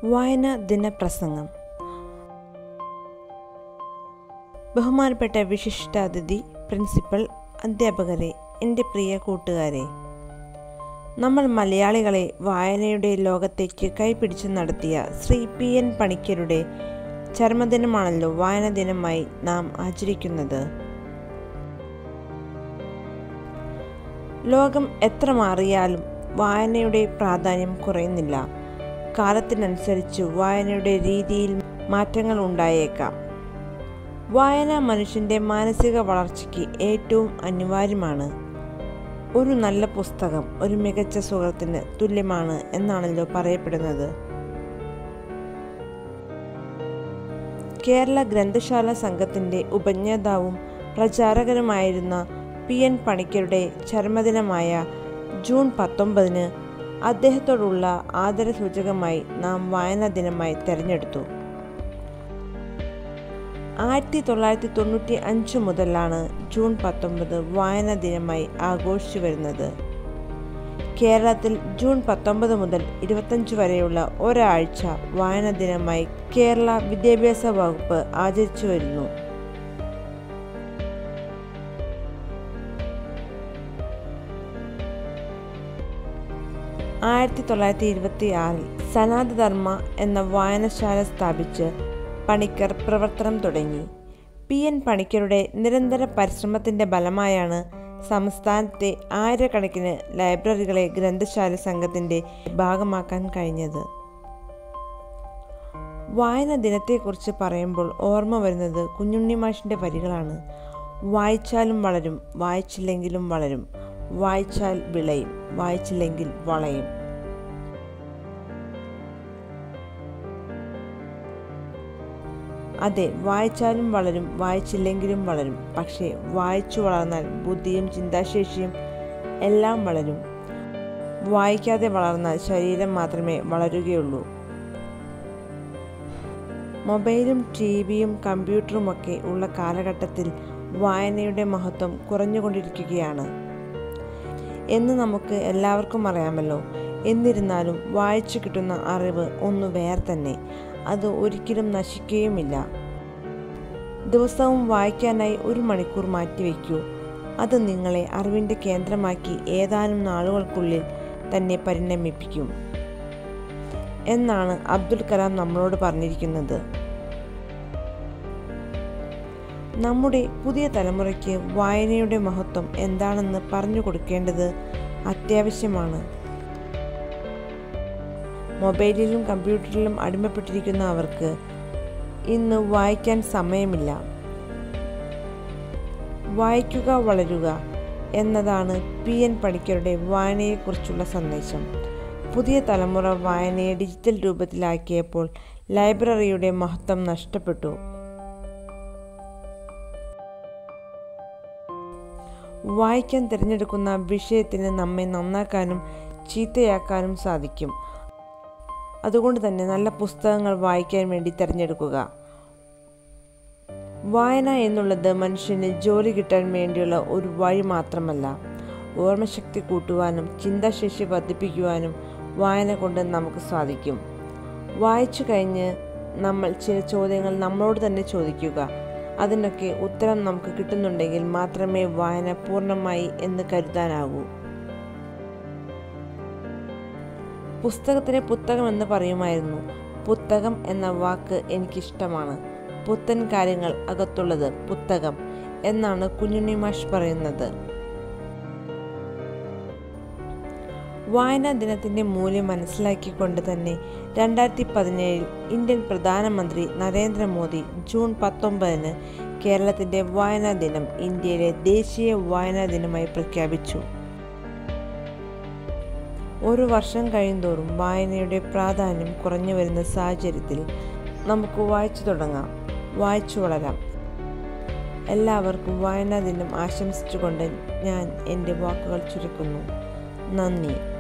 വായന ദിനപ്രസംഗം ബഹുമാനപ്പെട്ട വിശിഷ്ടാതിഥി പ്രിൻസിപ്പൽ അധ്യാപകരെ എൻ്റെ പ്രിയ കൂട്ടുകാരെ നമ്മൾ മലയാളികളെ വായനയുടെ ലോകത്തേക്ക് കൈപിടിച്ച് നടത്തിയ ശ്രീ പി എൻ പണിക്കരുടെ ചരമദിനമാണല്ലോ വായന ദിനമായി നാം ആചരിക്കുന്നത് ലോകം എത്ര മാറിയാലും വായനയുടെ പ്രാധാന്യം കുറയുന്നില്ല കാലത്തിനനുസരിച്ച് വായനയുടെ രീതിയിൽ മാറ്റങ്ങൾ ഉണ്ടായേക്കാം വായന മനുഷ്യൻ്റെ മാനസിക വളർച്ചയ്ക്ക് ഏറ്റവും അനിവാര്യമാണ് ഒരു നല്ല പുസ്തകം ഒരു മികച്ച സുഹൃത്തിന് തുല്യമാണ് എന്നാണല്ലോ പറയപ്പെടുന്നത് കേരള ഗ്രന്ഥശാല സംഘത്തിൻ്റെ ഉപജ്ഞാതാവും പ്രചാരകനുമായിരുന്ന പി എൻ പണിക്കരുടെ ചരമദിനമായ ജൂൺ പത്തൊമ്പതിന് അദ്ദേഹത്തോടുള്ള ആദരസൂചകമായി നാം വായനാ ദിനമായി തിരഞ്ഞെടുത്തു ആയിരത്തി തൊള്ളായിരത്തി തൊണ്ണൂറ്റി അഞ്ച് മുതലാണ് ജൂൺ പത്തൊമ്പത് വായനാ ദിനമായി ആഘോഷിച്ചു വരുന്നത് കേരളത്തിൽ ജൂൺ പത്തൊമ്പത് മുതൽ ഇരുപത്തഞ്ച് വരെയുള്ള ഒരാഴ്ച വായനാ ദിനമായി കേരള വിദ്യാഭ്യാസ വകുപ്പ് ആചരിച്ചു വരുന്നു ആയിരത്തി തൊള്ളായിരത്തി ഇരുപത്തി ആറിൽ സനാതധർമ്മ എന്ന വായനശാല സ്ഥാപിച്ച് പണിക്കർ പ്രവർത്തനം തുടങ്ങി പി എൻ പണിക്കരുടെ നിരന്തര പരിശ്രമത്തിൻ്റെ ഫലമായാണ് സംസ്ഥാനത്തെ ആയിരക്കണക്കിന് ലൈബ്രറികളെ ഗ്രന്ഥശാല സംഘത്തിൻ്റെ ഭാഗമാക്കാൻ കഴിഞ്ഞത് വായന ദിനത്തെക്കുറിച്ച് പറയുമ്പോൾ ഓർമ്മ വരുന്നത് കുഞ്ഞുണ്ണി മാഷിൻ്റെ വരികളാണ് വായിച്ചാലും വളരും വായിച്ചില്ലെങ്കിലും വളരും വായിച്ചാൽ വിളയും വായിച്ചില്ലെങ്കിൽ വളയും അതെ വായിച്ചാലും വളരും വായിച്ചില്ലെങ്കിലും വളരും പക്ഷേ വായിച്ചു വളർന്നാൽ ബുദ്ധിയും ചിന്താശേഷിയും എല്ലാം വളരും വായിക്കാതെ വളർന്നാൽ ശരീരം മാത്രമേ വളരുകയുള്ളൂ മൊബൈലും ടി വിയും കമ്പ്യൂട്ടറുമൊക്കെ ഉള്ള കാലഘട്ടത്തിൽ വായനയുടെ മഹത്വം കുറഞ്ഞുകൊണ്ടിരിക്കുകയാണ് എന്ന് നമുക്ക് എല്ലാവർക്കും അറിയാമല്ലോ എന്നിരുന്നാലും വായിച്ചു കിട്ടുന്ന അറിവ് ഒന്ന് വേറെ തന്നെ അത് ഒരിക്കലും നശിക്കുകയുമില്ല ദിവസവും വായിക്കാനായി ഒരു മണിക്കൂർ മാറ്റിവെക്കൂ അത് നിങ്ങളെ അറിവിൻ്റെ കേന്ദ്രമാക്കി ഏതാനും നാളുകൾക്കുള്ളിൽ തന്നെ പരിണമിപ്പിക്കും എന്നാണ് അബ്ദുൽ കലാം നമ്മളോട് പറഞ്ഞിരിക്കുന്നത് നമ്മുടെ പുതിയ തലമുറയ്ക്ക് വായനയുടെ മഹത്വം എന്താണെന്ന് പറഞ്ഞു കൊടുക്കേണ്ടത് അത്യാവശ്യമാണ് മൊബൈലിലും കമ്പ്യൂട്ടറിലും അടിമപ്പെട്ടിരിക്കുന്ന അവർക്ക് ഇന്ന് വായിക്കാൻ സമയമില്ല വായിക്കുക വളരുക എന്നതാണ് പി എൻ പണിക്കരുടെ വായനയെക്കുറിച്ചുള്ള സന്ദേശം പുതിയ തലമുറ വായനയെ ഡിജിറ്റൽ രൂപത്തിലാക്കിയപ്പോൾ ലൈബ്രറിയുടെ മഹത്വം നഷ്ടപ്പെട്ടു വായിക്കാൻ തിരഞ്ഞെടുക്കുന്ന വിഷയത്തിന് നമ്മെ നന്നാക്കാനും ചീത്തയാക്കാനും സാധിക്കും അതുകൊണ്ട് തന്നെ നല്ല പുസ്തകങ്ങൾ വായിക്കാൻ വേണ്ടി തിരഞ്ഞെടുക്കുക വായന എന്നുള്ളത് മനുഷ്യന് ജോലി കിട്ടാൻ വേണ്ടിയുള്ള ഒരു വഴി മാത്രമല്ല ഓർമ്മശക്തി കൂട്ടുവാനും ചിന്താശേഷി വർദ്ധിപ്പിക്കുവാനും വായന കൊണ്ട് നമുക്ക് സാധിക്കും വായിച്ചു കഴിഞ്ഞ് നമ്മൾ ചില ചോദ്യങ്ങൾ നമ്മളോട് തന്നെ ചോദിക്കുക അതിനൊക്കെ ഉത്തരം നമുക്ക് കിട്ടുന്നുണ്ടെങ്കിൽ മാത്രമേ വായന പൂർണ്ണമായി എന്ന് കരുതാനാകൂ പുസ്തകത്തിന് പുത്തകം എന്ന് പറയുമായിരുന്നു പുത്തകം എന്ന വാക്ക് എനിക്കിഷ്ടമാണ് പുത്തൻ കാര്യങ്ങൾ അകത്തുള്ളത് പുത്തകം എന്നാണ് കുഞ്ഞുണ്ണി മാഷ് പറയുന്നത് വായനാ ദിനത്തിൻ്റെ മൂല്യം മനസ്സിലാക്കിക്കൊണ്ട് തന്നെ രണ്ടായിരത്തി പതിനേഴിൽ ഇന്ത്യൻ പ്രധാനമന്ത്രി നരേന്ദ്രമോദി ജൂൺ പത്തൊമ്പതിന് കേരളത്തിൻ്റെ വായനാ ദിനം ഇന്ത്യയിലെ ദേശീയ വായനാ ദിനമായി പ്രഖ്യാപിച്ചു ഒരു വർഷം കഴിയുന്തോറും വായനയുടെ പ്രാധാന്യം കുറഞ്ഞു വരുന്ന സാഹചര്യത്തിൽ നമുക്ക് വായിച്ചു തുടങ്ങാം വായിച്ചു വളരാം എല്ലാവർക്കും വായനാ ദിനം ആശംസിച്ചുകൊണ്ട് ഞാൻ എൻ്റെ വാക്കുകൾ ചുരുക്കുന്നു നന്ദി